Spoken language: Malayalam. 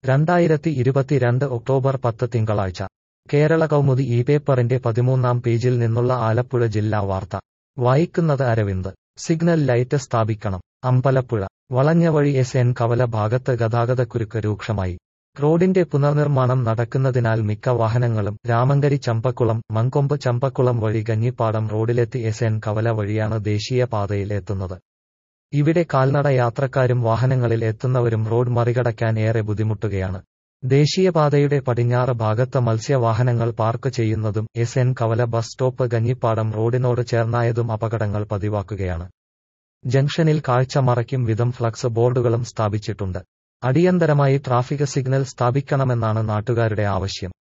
രണ്ടായിരത്തി ഇരുപത്തിരണ്ട് ഒക്ടോബർ പത്ത് തിങ്കളാഴ്ച കേരള കൗമുദി ഈ പേപ്പറിന്റെ പതിമൂന്നാം പേജിൽ നിന്നുള്ള ആലപ്പുഴ ജില്ലാ വാർത്ത വായിക്കുന്നത് അരവിന്ദ് സിഗ്നൽ ലൈറ്റ് സ്ഥാപിക്കണം അമ്പലപ്പുഴ വളഞ്ഞ വഴി എസ് എൻ കവല ഭാഗത്ത് ഗതാഗതക്കുരുക്ക് രൂക്ഷമായി റോഡിന്റെ പുനർനിർമ്മാണം നടക്കുന്നതിനാൽ മിക്ക വാഹനങ്ങളും രാമങ്കരി ചമ്പക്കുളം മങ്കൊമ്പ് ചമ്പക്കുളം വഴി കഞ്ഞിപ്പാടം റോഡിലെത്തി എസ് എൻ കവല വഴിയാണ് ദേശീയ പാതയിൽ എത്തുന്നത് ഇവിടെ കാൽനട യാത്രക്കാരും വാഹനങ്ങളിൽ എത്തുന്നവരും റോഡ് മറികടക്കാൻ ഏറെ ബുദ്ധിമുട്ടുകയാണ് ദേശീയപാതയുടെ പടിഞ്ഞാറ് ഭാഗത്ത് മത്സ്യവാഹനങ്ങൾ പാർക്ക് ചെയ്യുന്നതും എസ് എൻ കവല ബസ് സ്റ്റോപ്പ് കഞ്ഞിപ്പാടം റോഡിനോട് ചേർന്നായതും അപകടങ്ങൾ പതിവാക്കുകയാണ് ജംഗ്ഷനിൽ കാഴ്ച മറയ്ക്കും വിധം ഫ്ലക്സ് ബോർഡുകളും സ്ഥാപിച്ചിട്ടുണ്ട് അടിയന്തരമായി ട്രാഫിക് സിഗ്നൽ സ്ഥാപിക്കണമെന്നാണ് നാട്ടുകാരുടെ ആവശ്യം